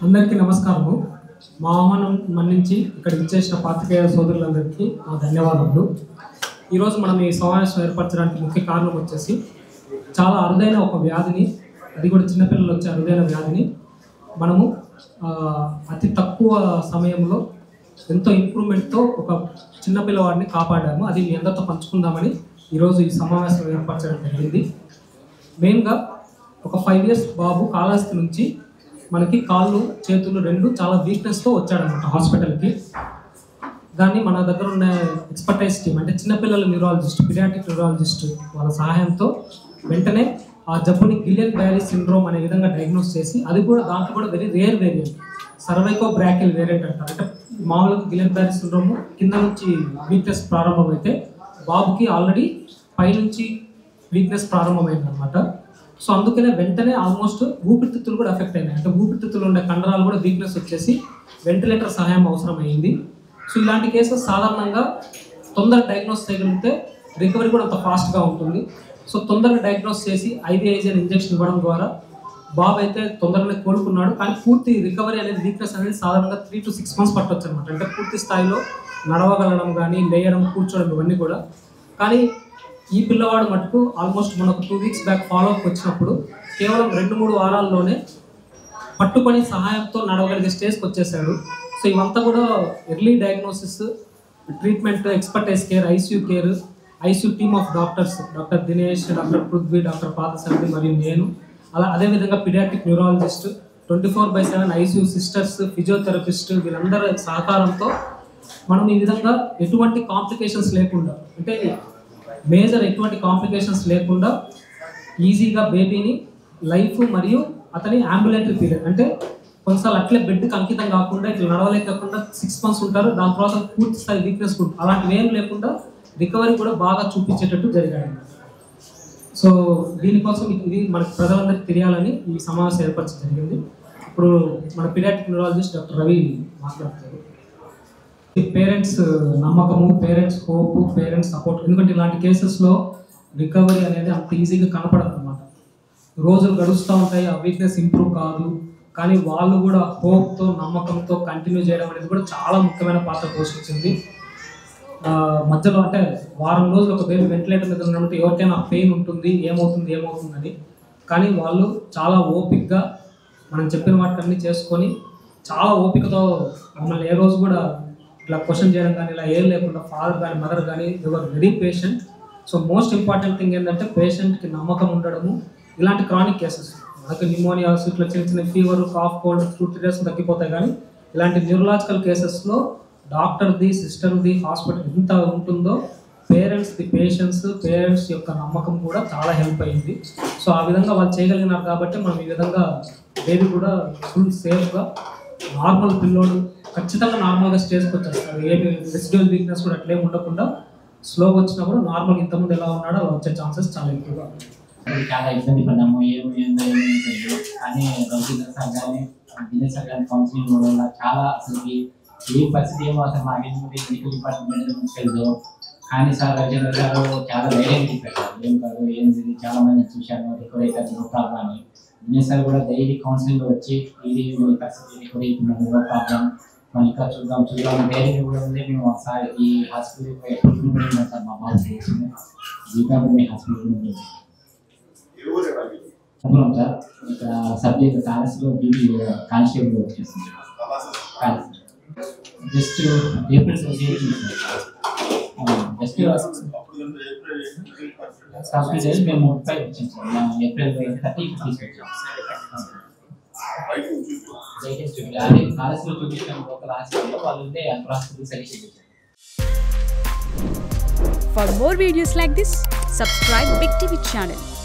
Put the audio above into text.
అందరికీ నమస్కారము మా ఆహ్వానం మన్నించి ఇక్కడ ఇచ్చేసిన పాత్రికేయ సోదరులందరికీ నా ధన్యవాదములు ఈరోజు మనం ఈ సమావేశం ఏర్పరచడానికి ముఖ్య కారణం వచ్చేసి చాలా అరుదైన ఒక వ్యాధిని అది కూడా చిన్నపిల్లలు వచ్చే అరుదైన వ్యాధిని మనము ఆ, అతి తక్కువ సమయంలో ఎంతో ఇంప్రూవ్మెంట్తో ఒక చిన్న పిల్లవాడిని కాపాడాము అది మీ అందరితో పంచుకుందామని ఈరోజు ఈ సమావేశం ఏర్పరచడం జరిగింది మెయిన్గా ఒక ఫైవ్ ఇయర్స్ బాబు కాళహస్తి నుంచి మనకి కాళ్ళు చేతులు రెండు చాలా వీక్నెస్తో వచ్చాడనమాట హాస్పిటల్కి దాన్ని మన దగ్గర ఉన్న ఎక్స్పర్టైజ్ టీమ్ అంటే చిన్నపిల్లల న్యూరాలజిస్ట్ పిరియాటిక్ న్యూరాలజిస్ట్ వాళ్ళ సహాయంతో వెంటనే ఆ జబ్బుని గిలియన్ బ్యారీ సిండ్రోమ్ అనే విధంగా డయాగ్నోస్ చేసి అది కూడా దాంట్లో కూడా very rare variant cervicobrachial variant అంటారు అంటే మామూలుగా గిలియన్ బ్యారీ సిండ్రోమ్ కింద నుంచి వీక్నెస్ ప్రారంభమైతే బాబుకి ఆల్రెడీ పైనుంచి వీక్నెస్ ప్రారంభమైంది అనమాట సో అందుకనే వెంటనే ఆల్మోస్ట్ ఊపిరితిత్తులు కూడా ఎఫెక్ట్ అయినాయి అంటే ఊపిరితిత్తులు ఉండే కండరాలు కూడా వీక్నెస్ వచ్చేసి వెంటిలేటర్ సహాయం అవసరమైంది సో ఇలాంటి కేసెస్ సాధారణంగా తొందర డయాగ్నోస్ చేయగలిగితే రికవరీ కూడా అంత ఫాస్ట్గా ఉంటుంది సో తొందరగా డయాగ్నోస్ చేసి ఐవిఐజన్ ఇంజెక్షన్ ఇవ్వడం ద్వారా బాబు అయితే తొందరగానే కోలుకున్నాడు కానీ పూర్తి రికవరీ అనేది వీక్నెస్ అనేది సాధారణంగా త్రీ టు సిక్స్ మంత్స్ పట్టొచ్చు అనమాట అంటే పూర్తి స్థాయిలో నడవగలడం కానీ లేయడం కూర్చోవడం ఇవన్నీ కూడా కానీ ఈ పిల్లవాడు మటుకు ఆల్మోస్ట్ మనకు two weeks back follow up వచ్చినప్పుడు కేవలం రెండు మూడు వారాల్లోనే పట్టుకొని సహాయంతో నడవగలిగే స్టేజ్కి వచ్చేసాడు సో ఇవంతా కూడా early diagnosis treatment expertise care ICU care ICU team of doctors doctor Dinesh doctor Prithvi doctor పాతసారి మరియు నేను అలా అదేవిధంగా paediatric neurologist twenty four by seven ICU sisters physiotherapist వీళ్ళందరి సహకారంతో మనం ఈ విధంగా ఎటువంటి కాంప్లికేషన్స్ లేకుండా అంటే మేజర్ ఎటువంటి కాంప్లికేషన్స్ లేకుండా ఈజీగా బేబీని లైఫ్ మరియు అతని అంబులేటరీ పీరియడ్ అంటే కొన్నిసార్లు అట్లే బెడ్కి అంకితం కాకుండా ఇట్లా నడవలేకుండా సిక్స్ మంత్స్ ఉంటారు దాని తర్వాత పూర్తి స్థాయి వీక్నెస్ అలాంటివి ఏం లేకుండా రికవరీ కూడా బాగా చూపించేటట్టు జరిగాయి సో దీనికోసం ఇది- ఇది మనకి ప్రజలందరికీ తెలియాలని ఈ సమావేశం ఏర్పరచడం జరిగింది ఇప్పుడు మన పీడియాటిక్ న్యూరాలజిస్ట్ డాక్టర్ రవి మాట్లాడతారు పేరెంట్స్ నమ్మకము పేరెంట్స్ హోప్ పేరెంట్స్ సపోర్ట్ ఎందుకంటే ఇలాంటి కేసెస్లో రికవరీ అనేది అంత ఈజీగా కనపడదు అనమాట రోజులు గడుస్తూ ఉంటాయి ఆ వీక్నెస్ ఇంప్రూవ్ కాదు కానీ వాళ్ళు కూడా హోప్తో నమ్మకంతో కంటిన్యూ చేయడం అనేది కూడా చాలా ముఖ్యమైన పాత్ర పోషించింది ఆ, మధ్యలో అంటే వారం రోజులు ఒక బేబీ వెంటిలేటర్ మీద ఉన్నప్పుడు ఎవరికైనా పెయిన్ ఉంటుంది ఏమవుతుంది ఏమవుతుందని కానీ వాళ్ళు చాలా ఓపిక్గా మనం చెప్పిన వాటికన్నీ చేసుకొని చాలా ఓపికతో మమ్మల్ని ఏ రోజు కూడా ఇట్లా క్వశ్చన్ చేయడం కానీ ఇలా ఏం లేకుండా ఫాదర్ కానీ మదర్ కానీ ఎవరు very patient so most important thing ఏంటంటే పేషెంట్కి నమ్మకం ఉండడము ఇలాంటి క్రానిక్ కేసెస్ మనకు నిమోనియాస్ ఇట్లా చిన్న చిన్న fever cough cold two three days తగ్గిపోతాయి కానీ ఇలాంటి న్యూరలాజికల్ కేసెస్లో డాక్టర్ది సిస్టర్ది హాస్పిటల్ ఎంత ఉంటుందో పేరెంట్స్ది పేషెంట్స్ పేరెంట్స్ యొక్క నమ్మకం కూడా చాలా హెల్ప్ అయింది సో ఆ విధంగా వాళ్ళు చేయగలిగినారు కాబట్టి మనం ఈ విధంగా బేబీ కూడా ఫుల్ సేఫ్గా నార్మల్ పిల్లోడు ఖచ్చితంగా నార్మల్గా స్టేజ్కి వచ్చేస్తారు ఏమి రెసిడ్యువల్ వీక్నెస్ కూడా అట్లేం ఉండకుండా స్లోగా వచ్చినా కూడా నార్మల్ ఇంతకుముందు ఎలా ఉన్నాడో అలా వచ్చే ఛాన్సెస్ చాలా ఎక్కువగా ఉన్నాయి. అది చాలా ఇబ్బంది పడ్డాము ఏం ఏందో ఏమీ తెలియదు కానీ రవిచంద్ర సార్ కానీ దినేష్ సార్ కానీ కౌన్సిలింగ్ ఇవ్వడం వల్ల చాలా అసలుకి ఏ పరిస్థితి ఏమో అసలు మాకు ఎందుకంటే మెడికల్ డిపార్ట్మెంట్ తెలియదు కానీ సార్ రవిచంద్ర గారు చాలా ధైర్యం చెప్పారు ఏం కాదు ఏం ఇది చాలా మంది చూశాను రికవరీ అయితే నో ప్రాబ్లం అని దినేష్ సార్ కూడా డైలీ కౌన్సిలింగ్ వచ్చి ఇది మీ పరిస్థితి రికవరీ అవుతున్నాను నో ప్రాబ్లం మనం ఇంకా చూద్దాం చూద్దాం ధైర్యం కూడా ఉంది మేము ఒకసారి ఈ హాస్పిటల్ ఎప్పుడు కూడా ఉన్నాం సార్ మా బాబు జీవితాలు మీ హాస్పిటల్ ఉంది చెప్పలేం సార్ ఇక్కడ సబ్జెక్ట్ కాలేజ్లో బీబీ కానిస్టేబుల్ వచ్చేసింది just April just first days మేము ముప్పై వచ్చాం సార్ మా ఏప్రిల్ థర్టీకి తీసుకొచ్చాం లేటెస్ట్ అదే కాలేజ్లో చూపించాం ఒక హాస్పిటల్లో వాళ్ళు ఉంటే అక్కడ హాస్పిటల్ సెలెక్ట్ చేశారు For more videos like this, subscribe Big TV channel